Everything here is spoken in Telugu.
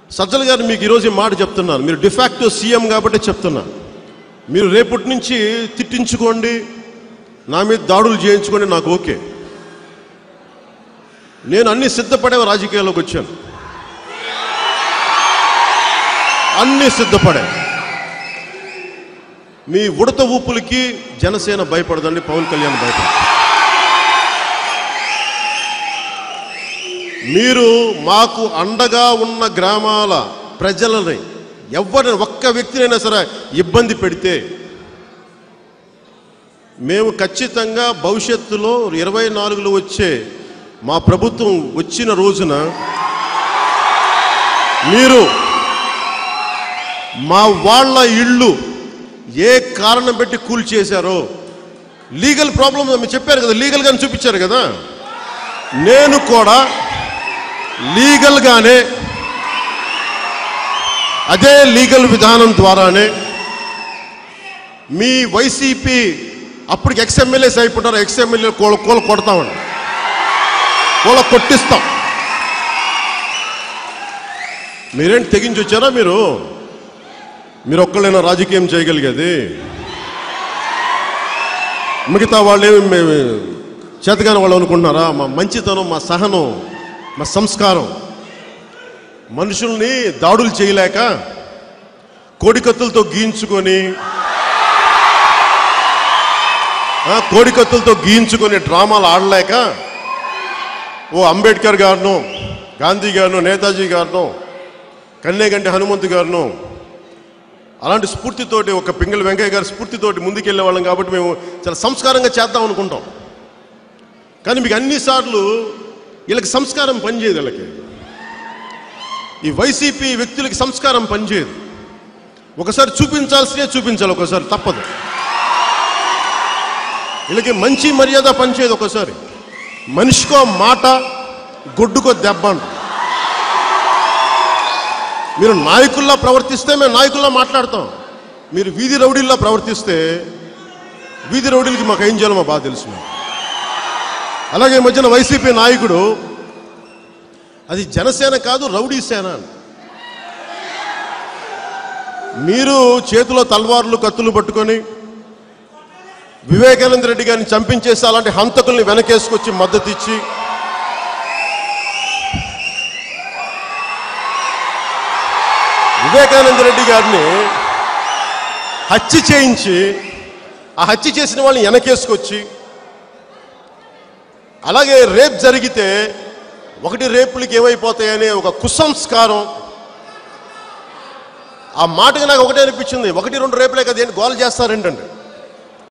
సజ్జల గారు మీకు ఈరోజు ఈ మాట చెప్తున్నాను మీరు డిఫాక్టో సీఎం కాబట్టి చెప్తున్నా మీరు రేపటి నుంచి తిట్టించుకోండి నా మీద దాడులు చేయించుకోండి నాకు ఓకే నేను అన్ని సిద్ధపడే రాజకీయాల్లోకి వచ్చాను అన్ని సిద్ధపడే మీ ఉడత ఊపులకి జనసేన భయపడదండి పవన్ కళ్యాణ్ భయపడదు మీరు మాకు అండగా ఉన్న గ్రామాల ప్రజలని ఎవరిని ఒక్క వ్యక్తినైనా సరే ఇబ్బంది పెడితే మేము ఖచ్చితంగా భవిష్యత్తులో ఇరవై నాలుగులో వచ్చే మా ప్రభుత్వం వచ్చిన రోజున మీరు మా వాళ్ళ ఇళ్ళు ఏ కారణం పెట్టి కూల్ చేశారో లీగల్ ప్రాబ్లమ్ మీరు చెప్పారు కదా లీగల్గా చూపించారు కదా నేను కూడా లీగల్గానే అదే లీగల్ విధానం ద్వారానే మీ వైసీపీ అప్పటికి ఎక్స్ఎమ్మెల్యేస్ అయిపోతారు ఎక్స్ఎమ్మెల్యే కోల కోల కొడతామండి కోల కొట్టిస్తాం మీరేంటి తెగించి వచ్చారా మీరు మీరు ఒక్కళ్ళైనా రాజకీయం చేయగలిగేది మిగతా వాళ్ళు ఏమి మేము చేతగాని వాళ్ళు అనుకుంటున్నారా మా మంచితనం మా సహనం మా సంస్కారం మనుషుల్ని దాడులు చేయలేక కోడికత్తులతో గీయించుకొని ఆ, కోడికత్తులతో గీయించుకొని డ్రామాలు ఆడలేక ఓ అంబేద్కర్ గారును గాంధీ గారును నేతాజీ గారును కన్నేగంటి హనుమంతు గారును అలాంటి స్ఫూర్తితోటి ఒక పింగళి వెంకయ్య గారి స్ఫూర్తితోటి ముందుకెళ్ళే వాళ్ళం కాబట్టి మేము చాలా సంస్కారంగా చేద్దాం అనుకుంటాం కానీ మీకు అన్నిసార్లు వీళ్ళకి సంస్కారం పనిచేయదు వీళ్ళకి ఈ వైసీపీ వ్యక్తులకి సంస్కారం పనిచేయదు ఒకసారి చూపించాల్సినే చూపించాలి ఒకసారి తప్పదు వీళ్ళకి మంచి మర్యాద పనిచేయదు ఒకసారి మనిషికో మాట గొడ్డుకో దెబ్బ అంట మీరు నాయకుల్లా ప్రవర్తిస్తే మేము నాయకుల్లా మాట్లాడతాం మీరు వీధి రౌడీల్లా ప్రవర్తిస్తే వీధి రౌడీలకి మాకు ఏం చేయాలో మా బాగా తెలుసు మాకు. అలాగే ఈ మధ్యన వైసీపీ నాయకుడు అది జనసేన కాదు రౌడీ సేన అని. మీరు చేతిలో తల్వార్లు కత్తులు పట్టుకొని వివేకానంద రెడ్డి గారిని చంపించేసి అలాంటి హంతకుల్ని వెనకేసుకొచ్చి మద్దతు ఇచ్చి వివేకానంద రెడ్డి గారిని హత్య చేయించి ఆ హత్య చేసిన వాళ్ళని వెనకేసుకొచ్చి అలాగే రేప్ జరిగితే ఒకటి రేపులకి ఏమైపోతాయనే ఒక కుసంస్కారం ఆ మాటకి నాకు ఒకటే అనిపించింది ఒకటి రెండు రేపులే కదా ఏంటి గోల చేస్తారేంటండి